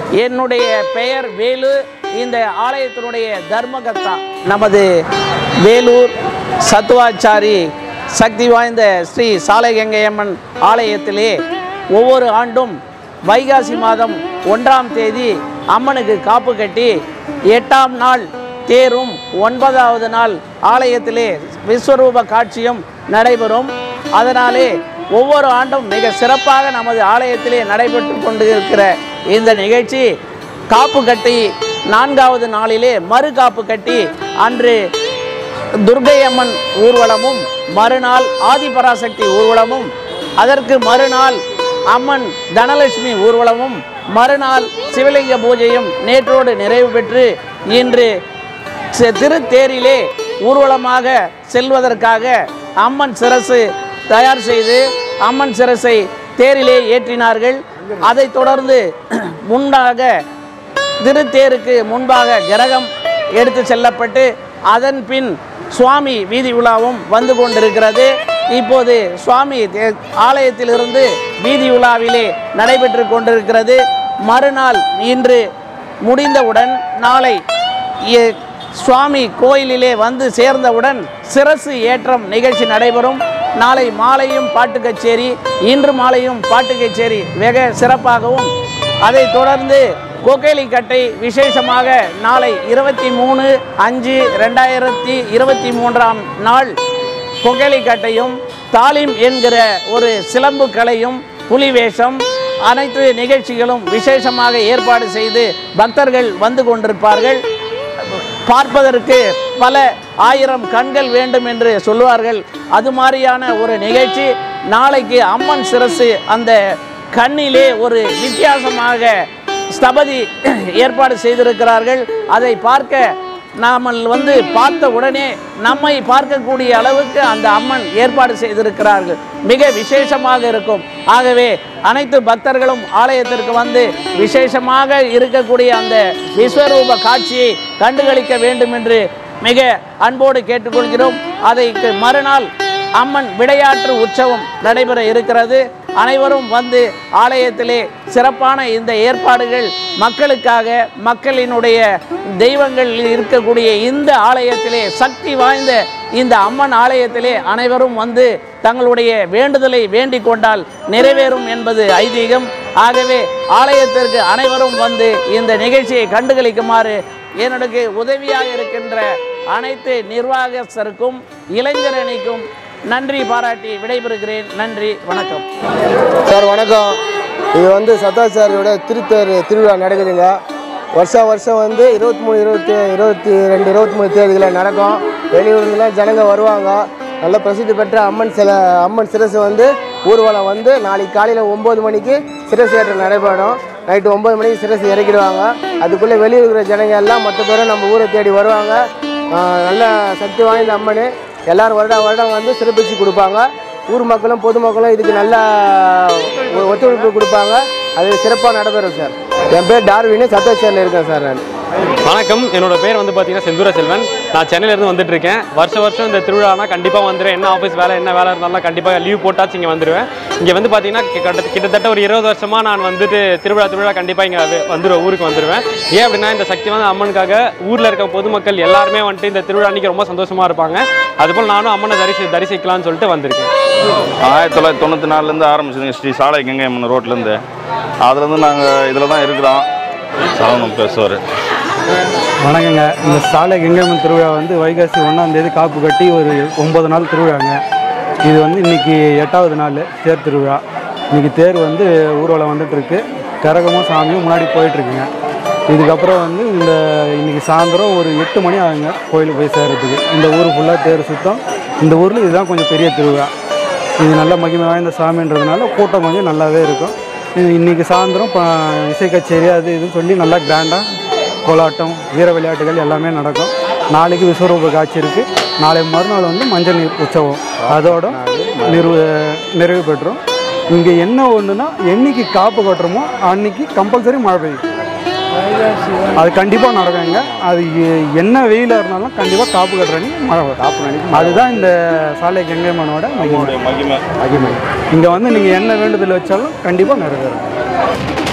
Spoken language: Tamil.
என்னுடைய பெயர் வேலு இந்த ஆலயத்தினுடைய தர்மகர்த்தா நமது வேலூர் சத்துவாச்சாரி சக்தி வாய்ந்த ஸ்ரீ சாலைகங்கையம்மன் ஆலயத்திலே ஒவ்வொரு ஆண்டும் வைகாசி மாதம் ஒன்றாம் தேதி அம்மனுக்கு காப்பு கட்டி எட்டாம் நாள் தேரும் ஒன்பதாவது நாள் ஆலயத்திலே விஸ்வரூப காட்சியும் நடைபெறும் அதனாலே ஒவ்வொரு ஆண்டும் மிக சிறப்பாக நமது ஆலயத்திலே நடைபெற்று கொண்டு இருக்கிற இந்த நிகழ்ச்சி காப்பு கட்டி நான்காவது நாளிலே மறு காப்பு கட்டி அன்று துர்க்கை அம்மன் ஊர்வலமும் மறுநாள் ஆதிபராசக்தி ஊர்வலமும் அதற்கு மறுநாள் அம்மன் தனலட்சுமி ஊர்வலமும் மறுநாள் சிவலிங்க பூஜையும் நேற்றோடு நிறைவு பெற்று இன்று சி- திருத்தேரிலே ஊர்வலமாக செல்வதற்காக அம்மன் சிரசு தயார் செய்து அம்மன் சிரசை தேரிலே ஏற்றினார்கள் அதைத் தொடர்ந்து முன்னாக திருத்தேருக்கு முன்பாக கிரகம் எடுத்து செல்லப்பட்டு அதன் பின் சுவாமி வீதி உலாவும் வந்து கொண்டிருக்கிறது இப்போது சுவாமி தே- ஆலயத்திலிருந்து வீதி உலாவிலே நடைபெற்று கொண்டிருக்கிறது மறுநாள் இன்று முடிந்தவுடன் நாளை எ- சுவாமி கோயிலிலே வந்து சேர்ந்தவுடன் சிரசு ஏற்றம் நிகழ்ச்சி நடைபெறும் நாளை மாலையும் பாட்டு கச்சேரி இன்று மாலையும் பாட்டு கச்சேரி வெக சிறப்பாகவும் அதைத் தொடர்ந்து கோகேலிக்கட்டை விசேஷமாக நாளை இருபத்தி மூணு அஞ்சு ரெண்டாயிரத்தி இருபத்தி மூன்றாம் நாள் கொகேலிக்கட்டையும் தாலிம் என்கிற ஒரு சிலம்பு கலையும் புலி வேஷம் அனைத்து நிகழ்ச்சிகளும் விசேஷமாக ஏற்பாடு செய்து பக்தர்கள் வந்து கொண்டிருப்பார்கள் பார்ப்பதற்கு பல ஆயிரம் கண்கள் வேண்டும் என்று சொல்லுவார்கள் அது மாதிரியான ஒரு நிகழ்ச்சி நாளைக்கு அம்மன் சிரசு அந்த கண்ணிலே ஒரு வித்தியாசமாக ஸ்தபதி ஏற்பாடு செய்திருக்கிறார்கள் அதை பார்க்க நாமல் வந்து பார்த்த உடனே நம்மை பார்க்கக்கூடிய அளவுக்கு அந்த அம்மன் ஏற்பாடு செய்திருக்கிறார்கள் மிக விசேஷமாக இருக்கும் ஆகவே அனைத்து பக்தர்களும் ஆலயத்திற்கு வந்து விசேஷமாக இருக்கக்கூடிய அந்த விஸ்வரூப காட்சியை கண்டுகளிக்க வேண்டும் என்று மிக அன்போடு கேட்டுக்கொள்கிறோம் அதைக்கு மறுநாள் அம்மன் விளையாட்டு உற்சவம் நடைபெற இருக்கிறது அனைவரும் வந்து ஆலயத்திலே சிறப்பான இந்த ஏற்பாடுகள் மக்களுக்காக மக்களினுடைய தெய்வங்கள் இருக்கக்கூடிய இந்த ஆலயத்திலே சக்தி வாய்ந்த இந்த அம்மன் ஆலயத்திலே அனைவரும் வந்து தங்களுடைய வேண்டுதலை வேண்டிக் கொண்டால் நிறைவேறும் என்பது ஐதீகம் ஆகவே ஆலயத்திற்கு அனைவரும் வந்து இந்த நிகழ்ச்சியை கண்டுகளிக்குமாறு எனக்கு உதவியாக இருக்கின்ற அனைத்து நிர்வாகஸ்தருக்கும் இளைஞரணிக்கும் நன்றி பாராட்டி விடைபெறுகிறேன் நன்றி வணக்கம் சார் வணக்கம் இது வந்து சத்தாச்சாரியோட திருத்தேர் திருவிழா நடக்குதுங்க வருஷா வருஷம் வந்து இருபத்தி மூணு இருபத்தி இருபத்தி ரெண்டு இருபத்தி மூணு தேதிகளில் நடக்கும் வெளியூர்லாம் ஜனங்க வருவாங்க நல்ல பிரசித்தி பெற்ற அம்மன் சில அம்மன் சிரசு வந்து ஊர்வலம் வந்து நாளைக்கு காலையில் ஒம்பது மணிக்கு சிரசு ஏற்றம் நடைபெறும் நைட்டு ஒம்பது மணிக்கு சிரசு இறக்கிடுவாங்க அதுக்குள்ளே வெளியூர் இருக்கிற ஜனங்க எல்லாம் மொத்த பேரும் நம்ம ஊரை தேடி வருவாங்க ஆஹ் நல்ல சக்தி வாய்ந்த அம்மன் எல்லாரும் வருடம் வருடம் வந்து சிறப்பிச்சு கொடுப்பாங்க ஊர் மக்களும் பொதுமக்களும் இதுக்கு நல்ல ஒ- ஒத்துழைப்பு கொடுப்பாங்க அது சிறப்பாக நடைபெறும் சார் என் பேர் டார்வின் சத்தோச்சேரியில் இருக்கேன் சார் நான் வணக்கம் என்னோட பேர் வந்து பார்த்தீங்கன்னா செந்தூர செல்வன் நான் சென்னையிலேருந்து வந்துட்டு இருக்கேன் வருஷம் வருஷம் இந்த திருவிழானா கண்டிப்பாக வந்துடுவேன் என்ன ஆஃபீஸ் வேலை என்ன வேலை இருந்தாலும் கண்டிப்பாக லீவ் போட்டாச்சு இங்கே வந்துடுவேன் இங்கே வந்து பார்த்தீங்கன்னா கிட்ட- கிட்டத்தட்ட ஒரு இருபது வருஷமாக நான் வந்துட்டு திருவிழா திருவிழா கண்டிப்பாக இங்கே வந்துடுவேன் ஊருக்கு வந்துடுவேன் ஏன் அப்படின்னா இந்த சக்தி வந்து அம்மனுக்காக ஊரில் இருக்க பொதுமக்கள் எல்லாருமே வந்துட்டு இந்த திருவிழா அன்னைக்கு ரொம்ப சந்தோஷமாக இருப்பாங்க அதுபோல் நானும் அம்மனை தரிசி தரிசிக்கலாம்னு சொல்லிட்டு வந்திருக்கேன் ஆயிரத்தி தொள்ளாயிரத்தி தொண்ணூற்றி நாலுலேருந்து ஆரம்பிச்சதுங்க ஸ்ரீ சாலை கங்கை அம்மன் ரோட்லேருந்து அதுலேருந்து நாங்கள் இதில் தான் இருக்கிறோம் சரவணம் பேசுவார் வணக்கங்க இந்த சாலை கங்கைம்மன் திருவிழா வந்து வைகாசி ஒன்றாம் தேதி காப்பு கட்டி ஒரு ஒம்பது நாள் திருவிழாங்க இது வந்து இன்னைக்கு எட்டாவது நாள் தேர் திருவிழா இன்னைக்கு தேர் வந்து ஊர்வலம் வந்துட்டு இருக்கு கரகமும் சாமியும் முன்னாடி போயிட்டு இருக்குங்க இதுக்கப்புறம் வந்து இந்த இன்னைக்கு சாயந்தரம் ஒரு எட்டு மணி ஆகுங்க கோயிலுக்கு போய் சேர்றதுக்கு இந்த ஊர் ஃபுல்லாக தேர் சுத்தம் இந்த ஊரில் இதுதான் கொஞ்சம் பெரிய திருவிழா இது நல்ல மகிமை வாய்ந்த சாமின்றதுனால கூட்டம் கொஞ்சம் நல்லாவே இருக்கும் இது இன்னைக்கு சாயந்தரம் ப- இசை கச்சேரி அது இதுன்னு சொல்லி நல்லா கிராண்டாக கோலாட்டம் வீர விளையாட்டுகள் எல்லாமே நடக்கும் நாளைக்கு விஸ்வரூப காட்சி இருக்குது நாளை மறுநாள் வந்து மஞ்சள் நீர் உற்சவம் அதோட நிறு நிறைவு பெற்றோம் இங்கே என்ன ஒன்றுனா என்னைக்கு காப்பு கட்டுறோமோ அன்னைக்கு கம்பல்சரி மழை பெய்யும் அது கண்டிப்பாக நடக்குங்க அது எ- என்ன வெயிலாக இருந்தாலும் கண்டிப்பாக காப்பு கட்டுற அன்னைக்கு மழை வரும் காப்பு அதுதான் இந்த சாலை கங்கைமனோட மகிமை மகிமை மகிமை இங்கே வந்து நீங்கள் என்ன வேண்டுதல் வச்சாலும் கண்டிப்பாக நிறைவேறும்